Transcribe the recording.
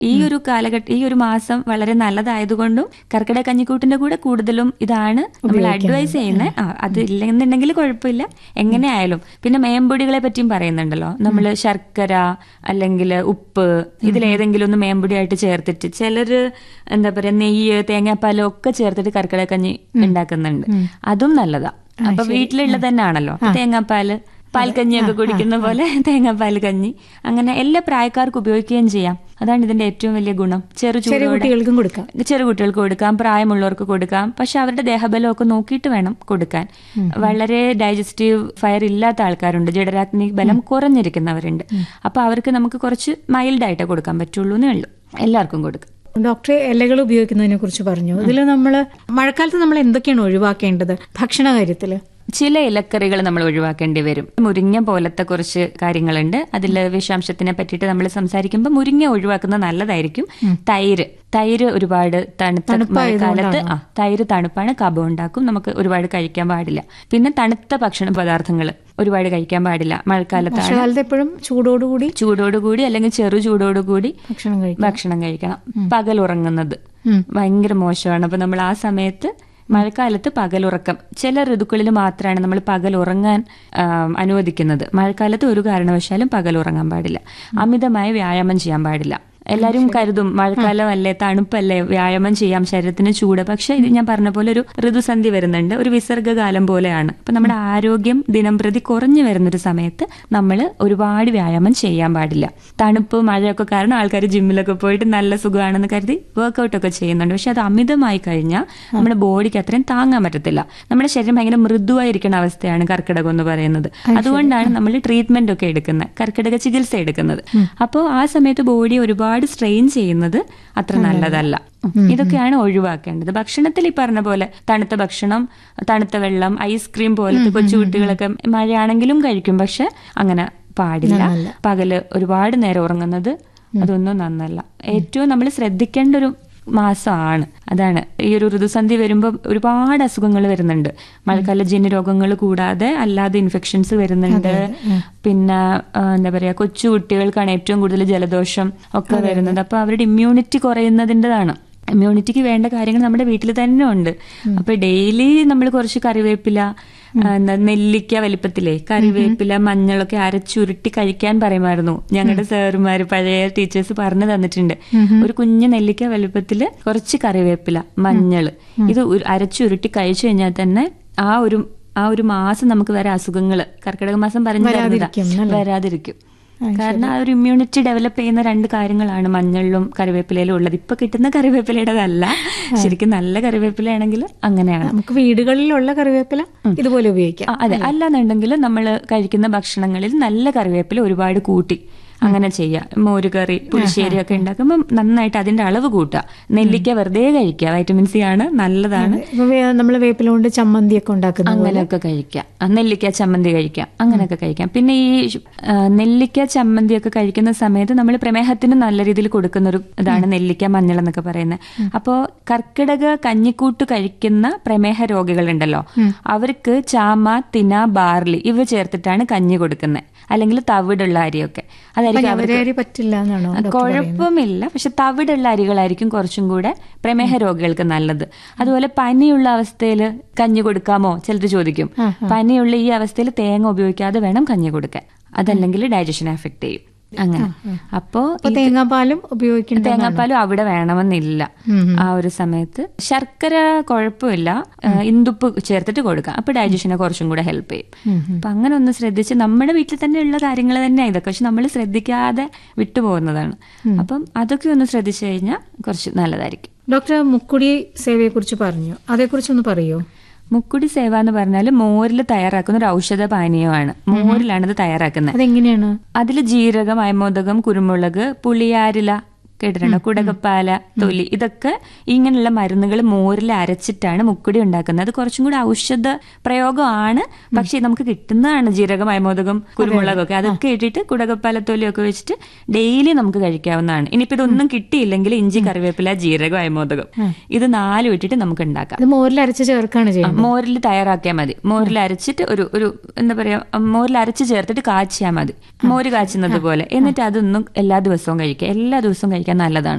ഈ ഒരു കാലഘട്ടം ഈ ഒരു മാസം വളരെ നല്ലതായതുകൊണ്ടും കർക്കിടക കഞ്ഞിക്കൂട്ടിന്റെ കൂടെ കൂടുതലും ഇതാണ് നമ്മൾ അഡ്വൈസ് ചെയ്യുന്നത് ആ അത് ഇല്ലെന്നുണ്ടെങ്കിൽ കുഴപ്പമില്ല എങ്ങനെയായാലും പിന്നെ മേമ്പൊടികളെ പറ്റിയും പറയുന്നുണ്ടല്ലോ നമ്മൾ ശർക്കര അല്ലെങ്കിൽ ഉപ്പ് ഇതിലേതെങ്കിലും ഒന്ന് മേമ്പൊടിയായിട്ട് ചേർത്തിട്ട് ചിലര് എന്താ പറയാ നെയ്യ് തേങ്ങാപ്പാലും ഒക്കെ ചേർത്തിട്ട് കർക്കിടക കഞ്ഞി ഉണ്ടാക്കുന്നുണ്ട് അതും നല്ലതാ അപ്പൊ വീട്ടിലുള്ളത് തന്നെയാണല്ലോ തേങ്ങാപ്പാല് പാൽക്കഞ്ഞിയൊക്കെ കുടിക്കുന്ന പോലെ തേങ്ങാപ്പാൽ കഞ്ഞി അങ്ങനെ എല്ലാ പ്രായക്കാർക്കും ഉപയോഗിക്കുകയും ചെയ്യാം അതാണ് ഇതിന്റെ ഏറ്റവും വലിയ ഗുണം ചെറു ചെറിയ ചൂടോടെ കുട്ടികൾക്കും കൊടുക്കാം ചെറു കുട്ടികൾക്ക് കൊടുക്കാം പ്രായമുള്ളവർക്ക് കൊടുക്കാം പക്ഷെ അവരുടെ ദേഹബലമൊക്കെ നോക്കിയിട്ട് വേണം കൊടുക്കാൻ വളരെ ഡൈജസ്റ്റീവ് ഫയർ ഇല്ലാത്ത ആൾക്കാരുണ്ട് ജഡരാഗ്നി ബലം കുറഞ്ഞിരിക്കുന്നവരുണ്ട് അപ്പൊ അവർക്ക് നമുക്ക് കുറച്ച് മൈൽഡ് ആയിട്ടേ കൊടുക്കാൻ പറ്റുള്ളൂ എന്നേ ഉള്ളൂ എല്ലാവർക്കും കൊടുക്കാം ഡോക്ടറെ ഇലകൾ ഉപയോഗിക്കുന്നതിനെ കുറിച്ച് പറഞ്ഞു ഇതിൽ നമ്മൾ മഴക്കാലത്ത് നമ്മൾ എന്തൊക്കെയാണ് ഒഴിവാക്കേണ്ടത് ഭക്ഷണ കാര്യത്തില് ചില ഇലക്കറികൾ നമ്മൾ ഒഴിവാക്കേണ്ടി വരും മുരിങ്ങ പോലത്തെ കുറച്ച് കാര്യങ്ങളുണ്ട് അതിൽ വിഷാംശത്തിനെ പറ്റിയിട്ട് നമ്മൾ സംസാരിക്കുമ്പോൾ മുരിങ്ങ ഒഴിവാക്കുന്നത് നല്ലതായിരിക്കും തൈര് തൈര് ഒരുപാട് തണുത്ത മഴക്കാലത്ത് ആ തൈര് തണുപ്പാണ് കഫം ഉണ്ടാക്കും നമുക്ക് ഒരുപാട് കഴിക്കാൻ പാടില്ല പിന്നെ തണുത്ത ഭക്ഷണ പദാർത്ഥങ്ങൾ ഒരുപാട് കഴിക്കാൻ പാടില്ല മഴക്കാലത്താണ് വർഷകാലത്ത് എപ്പോഴും ചൂടോടുകൂടി ചൂടോടുകൂടി അല്ലെങ്കിൽ ചെറു ചൂടോടുകൂടി ഭക്ഷണം കഴിക്കും ഭക്ഷണം കഴിക്കണം പകൽ ഉറങ്ങുന്നത് ഭയങ്കര മോശമാണ് അപ്പൊ നമ്മൾ ആ സമയത്ത് മഴക്കാലത്ത് പകലുറക്കം ചില ഋതുക്കളിൽ മാത്രമാണ് നമ്മൾ പകൽ ഉറങ്ങാൻ ആ, അനുവദിക്കുന്നത് മഴക്കാലത്ത് ഒരു കാരണവശാലും പകൽ ഉറങ്ങാൻ പാടില്ല അമിതമായ വ്യായാമം ചെയ്യാൻ പാടില്ല എല്ലാരും കരുതും മഴക്കാലമല്ലേ തണുപ്പല്ലേ വ്യായാമം ചെയ്യാം ശരീരത്തിന് ചൂട് പക്ഷെ ഇത് ഞാൻ പറഞ്ഞ പോലെ ഒരു ഋതുസന്ധി വരുന്നുണ്ട് ഒരു വിസർഗകാലം പോലെയാണ് അപ്പൊ നമ്മുടെ ആരോഗ്യം ദിനം പ്രതി കുറഞ്ഞു വരുന്നൊരു സമയത്ത് നമ്മൾ ഒരുപാട് വ്യായാമം ചെയ്യാൻ പാടില്ല തണുപ്പ് മഴയൊക്കെ കാരണം ആൾക്കാർ ജിമ്മിലൊക്കെ പോയിട്ട് നല്ല സുഖമാണെന്ന് കരുതി വർക്കൗട്ട് ഒക്കെ ചെയ്യുന്നുണ്ട് പക്ഷെ അത് അമിതമായി കഴിഞ്ഞാൽ നമ്മുടെ ബോഡിക്ക് അത്രയും താങ്ങാൻ പറ്റത്തില്ല നമ്മുടെ ശരീരം ഭയങ്കര മൃദുവായിരിക്കുന്ന അവസ്ഥയാണ് കർക്കിടകം എന്ന് പറയുന്നത് അതുകൊണ്ടാണ് നമ്മൾ ട്രീറ്റ്മെന്റ് ഒക്കെ എടുക്കുന്നത് കർക്കിടക ചികിത്സ എടുക്കുന്നത് അപ്പോൾ ആ സമയത്ത് ബോഡി ഒരുപാട് സ്ട്രെയിൻ ചെയ്യുന്നത് അത്ര നല്ലതല്ല ഇതൊക്കെയാണ് ഒഴിവാക്കേണ്ടത് ഭക്ഷണത്തിൽ ഈ പറഞ്ഞ പോലെ തണുത്ത ഭക്ഷണം തണുത്ത വെള്ളം ഐസ്ക്രീം പോലത്തെ കൊച്ചുകുട്ടികളൊക്കെ മഴയാണെങ്കിലും കഴിക്കും പക്ഷെ അങ്ങനെ പാടില്ല പകല് ഒരുപാട് നേരം ഉറങ്ങുന്നത് അതൊന്നും നന്നല്ല ഏറ്റവും നമ്മൾ ശ്രദ്ധിക്കേണ്ട ഒരു മാസമാണ് അതാണ് ഈ ഒരു ഋതുസന്ധി വരുമ്പോൾ ഒരുപാട് അസുഖങ്ങൾ വരുന്നുണ്ട് മഴക്കാല ജന്യ രോഗങ്ങൾ കൂടാതെ അല്ലാതെ ഇൻഫെക്ഷൻസ് വരുന്നുണ്ട് പിന്നെ ആ, എന്താ പറയാ കൊച്ചു കുട്ടികൾക്കാണ് ഏറ്റവും കൂടുതൽ ജലദോഷം ഒക്കെ വരുന്നത് അപ്പൊ അവരുടെ ഇമ്മ്യൂണിറ്റി കുറയുന്നതിൻ്റെതാണ് ഇമ്മ്യൂണിറ്റിക്ക് വേണ്ട കാര്യങ്ങൾ നമ്മുടെ വീട്ടിൽ തന്നെ ഉണ്ട് അപ്പൊ ഡെയിലി നമ്മൾ കുറച്ച് കറിവേപ്പില ആ, എന്താ നെല്ലിക്ക വലിപ്പത്തിലേ കറിവേപ്പില മഞ്ഞളൊക്കെ അരച്ചുരുട്ടി കഴിക്കാൻ പറയുമായിരുന്നു ഞങ്ങളുടെ സാറുമാര് പഴയ ടീച്ചേഴ്സ് പറഞ്ഞു തന്നിട്ടുണ്ട് ഒരു കുഞ്ഞു നെല്ലിക്ക വലിപ്പത്തില് കുറച്ച് കറിവേപ്പില മഞ്ഞള് ഇത് ഉരു- അരച്ചുരുട്ടി കഴിച്ചു കഴിഞ്ഞാൽ തന്നെ ആ ഒരു ആ ഒരു മാസം നമുക്ക് വരെ അസുഖങ്ങള് കർക്കിടക മാസം പറഞ്ഞു തരുന്നതാ. വരാതിരിക്കും, വരാതിരിക്കും കാരണം ആ ഒരു ഇമ്മ്യൂണിറ്റി ഡെവലപ്പ് ചെയ്യുന്ന രണ്ട് കാര്യങ്ങളാണ് മഞ്ഞളിലും കറിവേപ്പിലയിലും ഉള്ളത് ഇപ്പൊ കിട്ടുന്ന കറിവേപ്പിലയുടേതല്ല ശരിക്കും നല്ല കറിവേപ്പിലയാണെങ്കിൽ അങ്ങനെയാണ് നമുക്ക് വീടുകളിലുള്ള കറിവേപ്പില ഇതുപോലെ ഉപയോഗിക്കാം ആ, അതെ അല്ലാന്നുണ്ടെങ്കിൽ നമ്മൾ കഴിക്കുന്ന ഭക്ഷണങ്ങളിൽ നല്ല കറിവേപ്പില ഒരുപാട് കൂട്ടി അങ്ങനെ ചെയ്യാം മോരുകറി പുളിശ്ശേരി ഒക്കെ ഉണ്ടാക്കുമ്പോൾ നന്നായിട്ട് അതിന്റെ അളവ് കൂട്ടുക നെല്ലിക്ക വെറുതെ കഴിക്കുക വൈറ്റമിൻ സി ആണ് നല്ലതാണ് ഇപ്പൊ വേ- നമ്മള് വേപ്പില കൊണ്ട് ചമ്മന്തി ഒക്കെ ഉണ്ടാക്കുന്ന അങ്ങനെയൊക്കെ കഴിക്കാം ആ, നെല്ലിക്ക ചമ്മന്തി കഴിക്കാം അങ്ങനെയൊക്കെ കഴിക്കാം പിന്നെ ഈ ആ, നെല്ലിക്ക ചമ്മന്തി ഒക്കെ കഴിക്കുന്ന സമയത്ത് നമ്മൾ പ്രമേഹത്തിന് നല്ല രീതിയിൽ കൊടുക്കുന്ന ഒരു ഇതാണ് നെല്ലിക്ക മഞ്ഞൾ എന്നൊക്കെ പറയുന്നത് അപ്പോ കർക്കിടക കഞ്ഞിക്കൂട്ട് കഴിക്കുന്ന പ്രമേഹ രോഗികളുണ്ടല്ലോ അവർക്ക് ചാമ തിന ബാർലി ഇവ ചേർത്തിട്ടാണ് കഞ്ഞി കൊടുക്കുന്നത് അല്ലെങ്കിൽ തവിടുള്ള അരിയൊക്കെ അതായിരിക്കും അവർക്ക് അവരെ പറ്റില്ല എന്നാണോ കുഴപ്പമില്ല പക്ഷെ തവിടുള്ള അരികളായിരിക്കും കുറച്ചും കൂടെ പ്രമേഹ രോഗികൾക്ക് നല്ലത് അതുപോലെ പനിയുള്ള അവസ്ഥയിൽ കഞ്ഞി കൊടുക്കാമോ ചിലർ ചോദിക്കും പനിയുള്ള ഈ അവസ്ഥയിൽ തേങ്ങ ഉപയോഗിക്കാതെ വേണം കഞ്ഞി കൊടുക്കാൻ അതല്ലെങ്കിൽ ഡൈജഷൻ എഫക്ട് ചെയ്യും അങ്ങനെ അപ്പോ അപ്പൊ തേങ്ങാപ്പാലും ഉപയോഗിക്കേണ്ട തേങ്ങാപ്പാലും അവിടെ വേണമെന്നില്ല ആ ഒരു സമയത്ത് ശർക്കര കുഴപ്പമില്ല ആ, ഇന്ദുപ്പ് ചേർത്തിട്ട് കൊടുക്കാം അപ്പൊ ഡൈജഷനെ കുറച്ചും കൂടെ ഹെൽപ്പ് ചെയ്യും അപ്പൊ അങ്ങനെ ഒന്ന് ശ്രദ്ധിച്ച് നമ്മുടെ വീട്ടിൽ തന്നെ ഉള്ള കാര്യങ്ങൾ തന്നെയാണ് ഇതൊക്കെ പക്ഷെ നമ്മൾ ശ്രദ്ധിക്കാതെ വിട്ടുപോകുന്നതാണ് അപ്പം അതൊക്കെ ഒന്ന് ശ്രദ്ധിച്ചു കഴിഞ്ഞാൽ കുറച്ച് നല്ലതായിരിക്കും ഡോക്ടർ മുക്കുടി സേവയെ കുറിച്ച് പറഞ്ഞു അതേക്കുറിച്ചൊന്ന് പറയോ മുക്കുടി സേവ എന്ന് പറഞ്ഞാൽ മോരിൽ തയ്യാറാക്കുന്ന ഒരു ഔഷധ പാനീയമാണ് മോരിലാണ് ഇത് തയ്യാറാക്കുന്നത് അതെങ്ങനെയാണ് അതിൽ ജീരകം അയമോദകം കുരുമുളക് പുളിയാരില കേട്ടിട്ടുണ്ടോ കുടകപ്പാല തൊലി ഇതൊക്കെ ഇങ്ങനെയുള്ള മരുന്നുകൾ മോരിൽ അരച്ചിട്ടാണ് മുക്കുടി ഉണ്ടാക്കുന്നത് അത് കുറച്ചും കൂടി ഔഷധ പ്രയോഗമാണ് പക്ഷെ നമുക്ക് കിട്ടുന്നതാണ് ജീരകം അയമോദകം കുരുമുളകൊക്കെ അതൊക്കെ ഇട്ടിട്ട് കുടകപ്പാല തൊലിയൊക്കെ വെച്ചിട്ട് ഡെയിലി നമുക്ക് കഴിക്കാവുന്നതാണ് ഇനിയിപ്പോ ഇതൊന്നും കിട്ടിയില്ലെങ്കിൽ ഇഞ്ചി കറിവേപ്പില ജീരകം അയമോദകം ഇത് നാലും ഇട്ടിട്ട് നമുക്ക് ഉണ്ടാക്കാം അത് മോരിൽ അരച്ച് ചേർക്കാണ് ചെയ്യുന്നത് മോരിൽ തയ്യാറാക്കിയാൽ മതി മോരിൽ അരച്ചിട്ട് ഒരു ഒരു എന്താ പറയാ മോരിൽ അരച്ച് ചേർത്തിട്ട് കാച്ചിയാൽ മതി മോര് കാച്ചുന്നത് പോലെ എന്നിട്ട് അതൊന്നും എല്ലാ ദിവസവും കഴിക്കുക എല്ലാ ദിവസവും കഴിക്കുക കഴിക്കാൻ നല്ലതാണ്